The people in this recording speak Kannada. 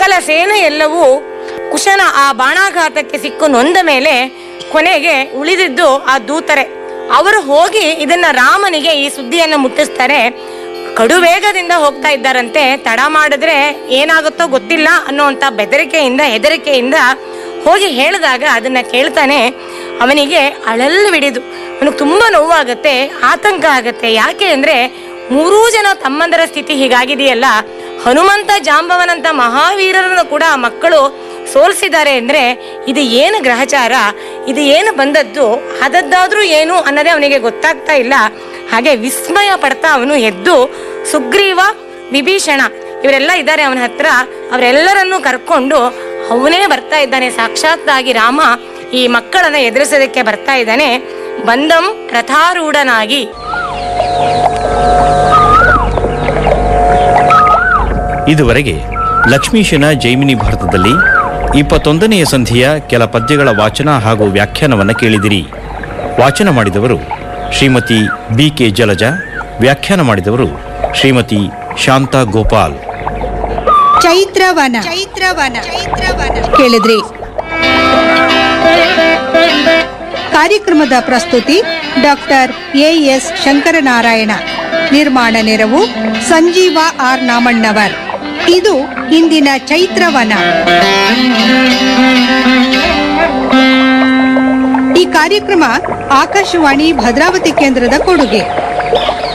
ಸಕಲ ಸೇನೆ ಎಲ್ಲವೂ ಕುಶನ ಆ ಬಾಣಾಘಾತಕ್ಕೆ ಸಿಕ್ಕು ನೊಂದ ಮೇಲೆ ಕೊನೆಗೆ ಉಳಿದಿದ್ದು ಆ ದೂತರೆ ಅವರು ಹೋಗಿ ಇದನ್ನ ರಾಮನಿಗೆ ಈ ಸುದ್ದಿಯನ್ನ ಮುಟ್ಟಿಸ್ತಾರೆ ಕಡು ವೇಗದಿಂದ ಹೋಗ್ತಾ ಇದ್ದಾರಂತೆ ತಡ ಮಾಡಿದ್ರೆ ಏನಾಗುತ್ತೋ ಗೊತ್ತಿಲ್ಲ ಅನ್ನೋಂಥ ಬೆದರಿಕೆಯಿಂದ ಹೆದರಿಕೆಯಿಂದ ಹೋಗಿ ಹೇಳಿದಾಗ ಅದನ್ನ ಕೇಳ್ತಾನೆ ಅವನಿಗೆ ಅಳಲು ಬಿಡಿದು ಅವನಿಗೆ ತುಂಬಾ ನೋವಾಗತ್ತೆ ಆತಂಕ ಆಗತ್ತೆ ಯಾಕೆ ಅಂದ್ರೆ ಮೂರೂ ಜನ ತಮ್ಮಂದರ ಸ್ಥಿತಿ ಹೀಗಾಗಿದೆಯಲ್ಲ ಹನುಮಂತ ಜಾಂಬವನಂತ ಮಹಾವೀರರನ್ನು ಕೂಡ ಆ ಮಕ್ಕಳು ಸೋಲಿಸಿದ್ದಾರೆ ಅಂದ್ರೆ ಇದು ಏನು ಗ್ರಹಚಾರ ಇದು ಏನು ಬಂದದ್ದು ಅದದ್ದಾದ್ರೂ ಏನು ಅನ್ನೋದೇ ಅವನಿಗೆ ಗೊತ್ತಾಗ್ತಾ ಇಲ್ಲ ಹಾಗೆ ವಿಸ್ಮಯ ಪಡ್ತಾ ಅವನು ಎದ್ದು ಸುಗ್ರೀವ ವಿಭೀಷಣ ಇವರೆಲ್ಲ ಇದ್ದಾರೆ ಅವನ ಹತ್ರ ಅವರೆಲ್ಲರನ್ನೂ ಕರ್ಕೊಂಡು ಅವನೇ ಬರ್ತಾ ಇದ್ದಾನೆ ಸಾಕ್ಷಾತ್ತಾಗಿ ರಾಮ ಈ ಮಕ್ಕಳನ್ನ ಎದುರಿಸೋದಕ್ಕೆ ಬರ್ತಾ ಇದ್ದಾನೆ ಬಂದಂ ರಥಾರೂಢನಾಗಿ ಇದುವರೆಗೆ ಲಕ್ಷ್ಮೀಶನ ಜೈಮಿನಿ ಭಾರತದಲ್ಲಿ ಇಪ್ಪತ್ತೊಂದನೆಯ ಸಂಧಿಯ ಕೆಲ ಪದ್ಯಗಳ ವಾಚನ ಹಾಗೂ ವ್ಯಾಖ್ಯಾನವನ್ನು ಕೇಳಿದಿರಿ ವಾಚನ ಮಾಡಿದವರು ಶ್ರೀಮತಿ ಬಿ ಕೆ ಜಲಜ ವ್ಯಾಖ್ಯಾನ ಮಾಡಿದವರು ಶ್ರೀಮತಿ ಶಾಂತಾ ಗೋಪಾಲ್ ಚೈತ್ರವನ ಚೈತ್ರವನ ಕೇಳಿದ್ರಿ ಕಾರ್ಯಕ್ರಮದ ಪ್ರಸ್ತುತಿ ಡಾಕ್ಟರ್ ಎ ಎಸ್ ಶಂಕರನಾರಾಯಣ ನಿರ್ಮಾಣ ನೆರವು ಸಂಜೀವ ಆರ್ ನಾಮಣ್ಣವರ್ ಇದು ಇಂದಿನ ಚೈತ್ರವನ ಈ ಕಾರ್ಯಕ್ರಮ ಆಕಾಶವಾಣಿ ಭದ್ರಾವತಿ ಕೇಂದ್ರದ ಕೊಡುಗೆ